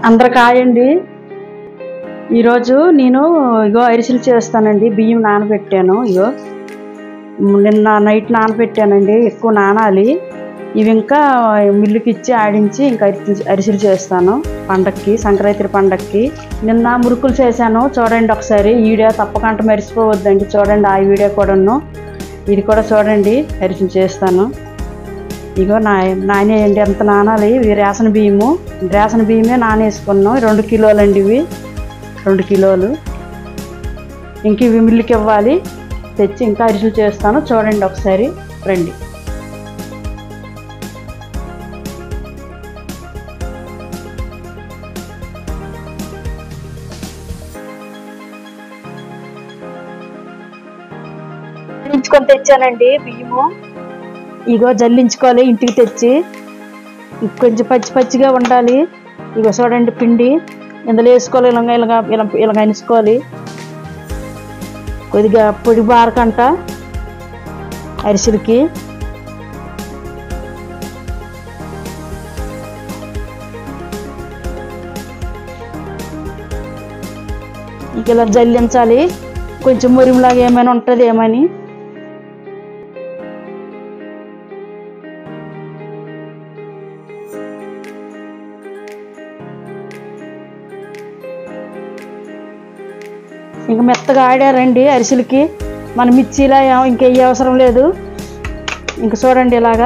అందరికి కాయండి ఈరోజు నేను ఇగో అరిసెలు చేస్తానండి బియ్యం నానబెట్టాను ఇగో నిన్న నైట్ నానబెట్టానండి ఎక్కువ నానాలి ఇవి ఇంకా మిల్లుకి ఇచ్చి ఆడించి ఇంకా అరిసి- అరిసెలు చేస్తాను పండక్కి సంక్రాంతి పండక్కి నిన్న మురుకులు చేశాను చూడండి ఒకసారి ఈ వీడియో తప్పకుండా మర్చిపోవద్దండి చూడండి ఆ వీడియో కూడాను ఇది కూడా చూడండి అరిసెలు చేస్తాను ఇగో నా నానేయండి ఎంత నానాలి ఇవి రేషన్ బియ్యము రేషన్ బియ్యమే నానేసుకున్నాం రెండు కిలోలండి ఇవి రెండు కిలోలు ఇంక ఇవి మిల్లుకి ఇవ్వాలి తెచ్చి ఇంకా అరిసెలు చేస్తాను చూడండి ఒకసారి రండి జల్లించుకొని తెచ్చానండి బియ్యము ఇగో జల్లించుకోవాలి ఇంటికి తెచ్చి కొంచెం పచ్చి పచ్చిగా ఉండాలి ఇగో చూడండి పిండి ఇందులో వేసుకోవాలి ఇలాగ ఇలాగ ఇలా ఇలాగ అనుసుకోవాలి కొద్దిగా పొడి బారకంట అరిసెలకి ఇంక ఇలా జల్లించాలి కొంచెం మురిమిలాగా ఏమైనా ఉంటుంది ఏమని ఇంక మెత్తగా ఆడారండి అరిసెలకి మన మిర్చిలా ఏం- ఇంక ఏ అవసరం లేదు ఇంక చూడండి ఇలాగా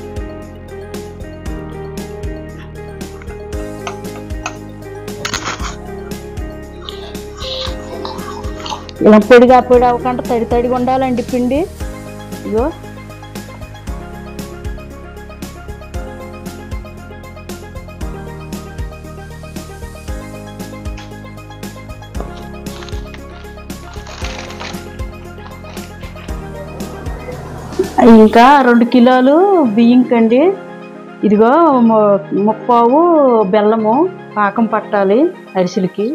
ఇలా పొడిగా పొడి అవ్వకుండా తడి తడిగా ఉండాలండి పిండి ఇగో ఇంకా రెండు కిలోలు బియ్యం కండి ఇదిగో ము- ముప్పావు బెల్లము పాకం పట్టాలి అరిసెలకి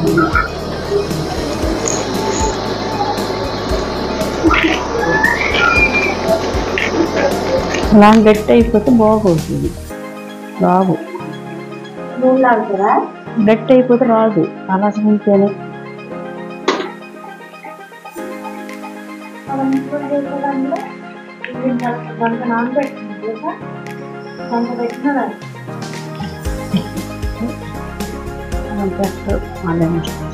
అలా గట్టి అయిపోతే బాగోతుంది రాదు నూనె లాగుతారా గట్టి అయిపోతే రాదు అలా ఉంటేనే మనం ఇంట్లో చేసేదాంట్లో ఇది గంట నానబెట్టింది తెలుసా గంట పెట్టిన దాన్ని మనం పెట్టు మళ్ళీ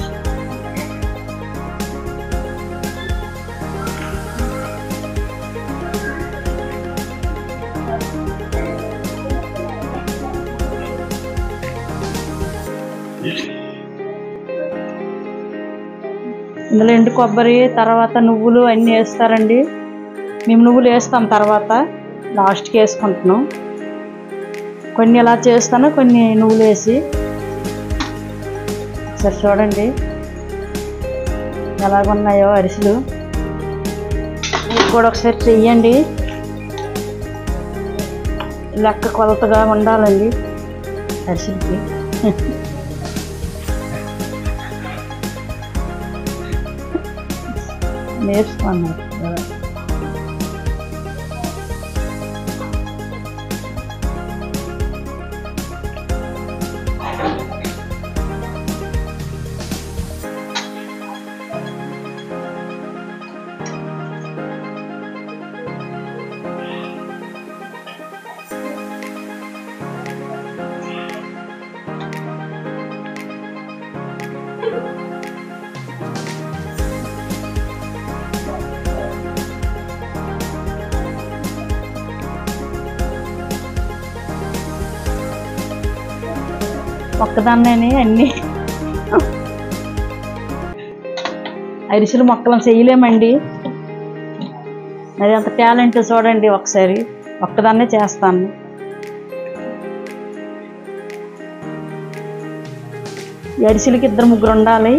ఇందులో ఎండు కొబ్బరి తర్వాత నువ్వులు అన్నీ వేస్తారండి మేము నువ్వులు వేస్తాం తర్వాత లాస్ట్కి వేసుకుంటున్నాం కొన్ని ఎలా చేస్తాను కొన్ని నువ్వులు వేసి ఒకసారి చూడండి ఎలాగున్నాయో అరిసెలు మీరు కూడా ఒకసారి చెయ్యండి లెక్క కొలతగా ఉండాలండి అరిసెలకి నేర్చుకున్నారు కదా. ఒక్కదాన్నే అన్ని అరిసెలు మొక్కలను చేయలేమండి మరి అంత టాలెంట్ చూడండి ఒకసారి ఒక్కదాన్నే చేస్తాను ఈ అరిసెలకి ఇద్దరు ముగ్గురు ఉండాలి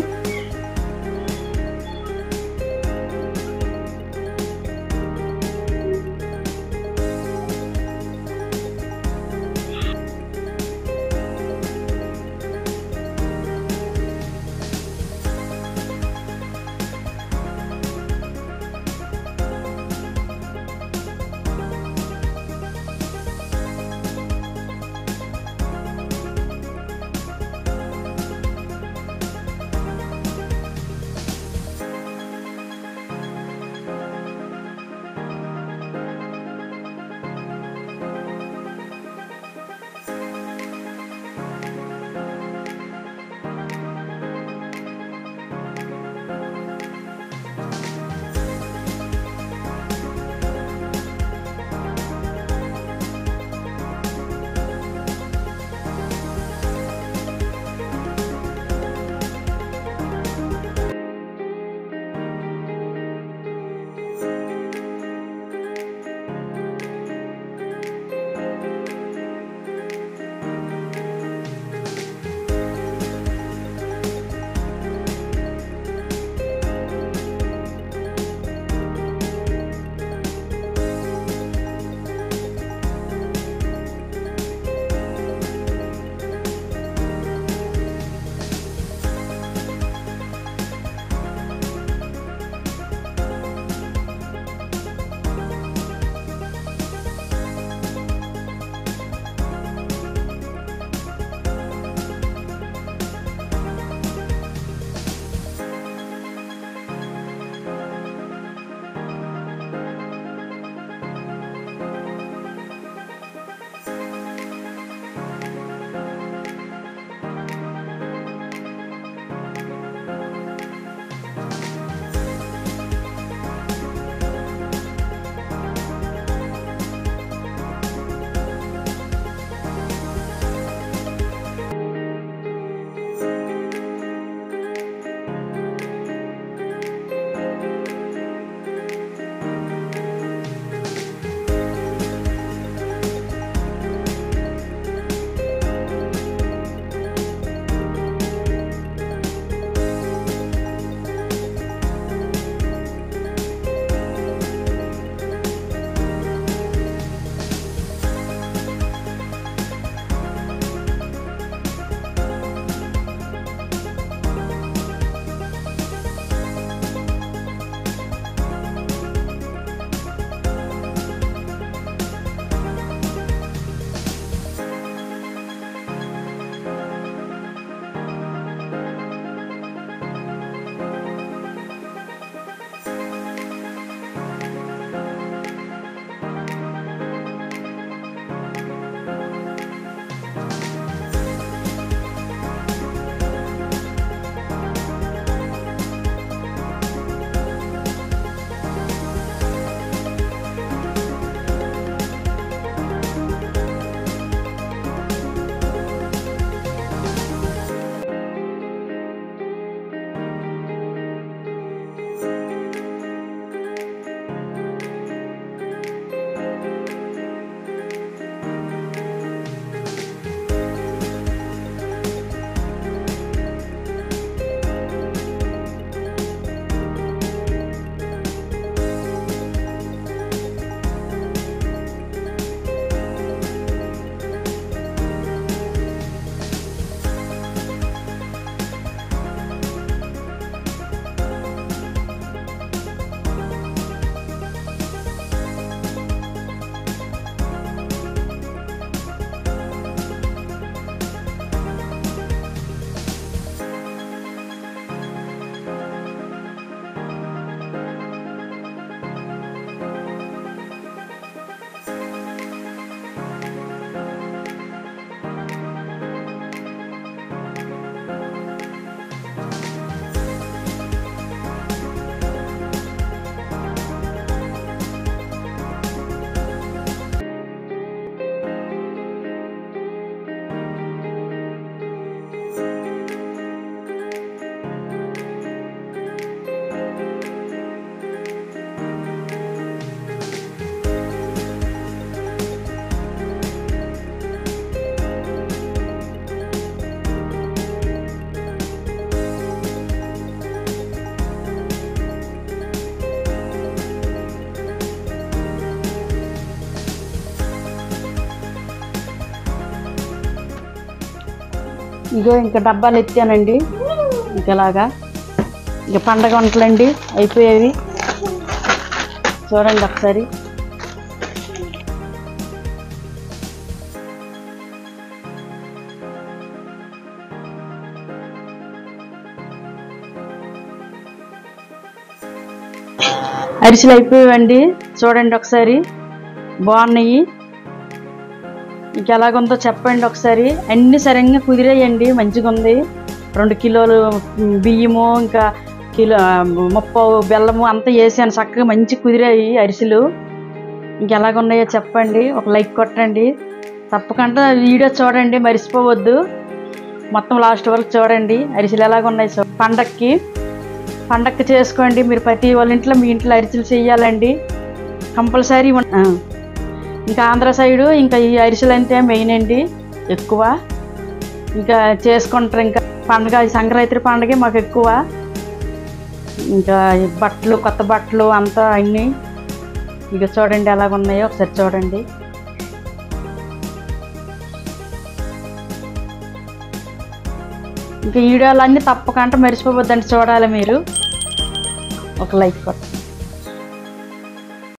ఇగో ఇంకా డబ్బాలు ఎత్తానండి ఇంకలాగా ఇక పండగ వంటలండి అయిపోయేవి చూడండి ఒకసారి అరిసెలు అయిపోయావండి చూడండి ఒకసారి బాగున్నాయి ఇంక ఎలాగుందో చెప్పండి ఒకసారి అన్ని సరిగ్గా కుదిరేయండి మంచిగా ఉంది రెండు కిలోలు బియ్యము ఇంకా కిలో ముప్పై బెల్లము అంతా వేసాను చక్కగా మంచి కుదిరాయి అరిసెలు ఇంకెలాగున్నాయో చెప్పండి ఒక లైక్ కొట్టండి తప్పకుండా వీడియో చూడండి మర్చిపోవద్దు మొత్తం లాస్ట్ వరకు చూడండి అరిసెలు ఎలాగున్నాయి చూ పండక్కి పండక్కి చేసుకోండి మీరు ప్రతి వాళ్ళ ఇంట్లో మీ ఇంట్లో అరిసెలు చేయాలండి కంపల్సరీ ఉన్- ఆ. ఇంకా ఆంధ్ర సైడు ఇంకా ఈ అరిసెలు అంటే మెయిన్ అండి ఎక్కువ ఇంకా చేసుకుంటారు ఇంకా పండగ ఈ సంక్రాంతి పండగే మాకు ఎక్కువ ఇంకా ఈ బట్టలు కొత్త బట్టలు అంతా అన్నీ ఇక చూడండి ఎలాగున్నాయో ఒకసారి చూడండి ఇంకా ఈ వీడియోలు అన్నీ తప్పకుండా మర్చిపోవద్దండి చూడాలి మీరు ఒక లైక్ కొట్టండి